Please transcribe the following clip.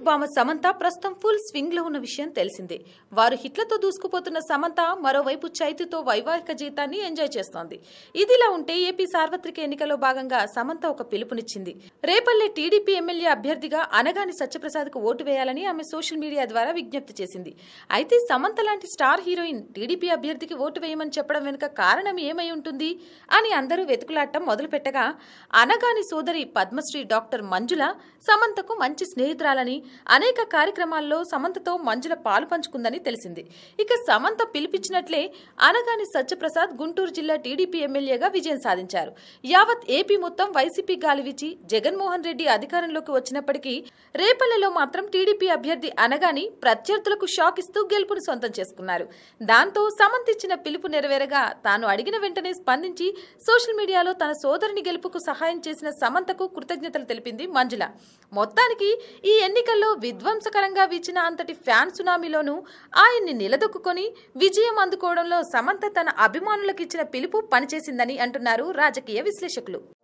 భామ సమంత ప్రస్తుతం full swing లో ఉన్న విషయం తెలిసిందే వారు హిట్లతో దూసుకుపోతున్న సమంత మరోవైపు చైతుతో వైవాహిక జీవితాన్ని ఎంజాయ్ చేస్తోంది ఇదిలా ఉంటే ఏపీ సార్వత్రిక ఎన్నికల్లో భాగంగా సమంత ఒక పిలుపునిచ్చింది రేపల్లె టీడీపీ ఎమ్మెల్యే అభ్యర్థిగా అనగాని సత్యప్రసాద్ కు ఓటు వేయాలని ఆమె సోషల్ మీడియా ద్వారా విజ్ఞప్తి చేసింది అయితే సమంత లాంటి స్టార్ హీరోయిన్ టీడీపీ అభ్యర్థికి ఓటు వేయమని చెప్పడం వెనుక కారణం ఏమై ఉంటుంది అని అందరూ వెతుకులాటం మొదలుపెట్టగా అనగాని సోదరి పద్మశ్రీ డాక్టర్ మంజుల సమంతకు మంచి స్నేహితురాలని అనేక కార్యక్రమాల్లో సమంతతో మంజుల పాలు పంచుకుందని తెలిసింది ఇక సమంత పిలిపించినట్లే అనగాని సత్యప్రసాద్ గుంటూరు జిల్లా టీడీపీ ఎమ్మెల్యేగా విజయం సాధించారు యావత్ ఏపీ మొత్తం వైసీపీ గాలివిచి జగన్మోహన్ రెడ్డి అధికారంలోకి వచ్చినప్పటికీ రేపల్లెలో మాత్రం టీడీపీ అభ్యర్థి అనగాని ప్రత్యర్థులకు షాక్ ఇస్తూ గెలుపును సొంతం చేసుకున్నారు దాంతో సమంత్ ఇచ్చిన పిలుపు నెరవేరగా తాను అడిగిన వెంటనే స్పందించి సోషల్ మీడియాలో తన సోదరుని గెలుపుకు సహాయం చేసిన సమంతకు కృతజ్ఞతలు తెలిపింది మంజుల మొత్తానికి ఈ ఎన్నికల్లో విధ్వంసకరంగా వీచిన అంతటి ఫ్యాన్ సునామీలోనూ ఆయన్ని నిలదొక్కుని విజయం అందుకోవడంలో సమంత తన అభిమానులకు ఇచ్చిన పిలుపు పనిచేసిందని అంటున్నారు రాజకీయ విశ్లేషకులు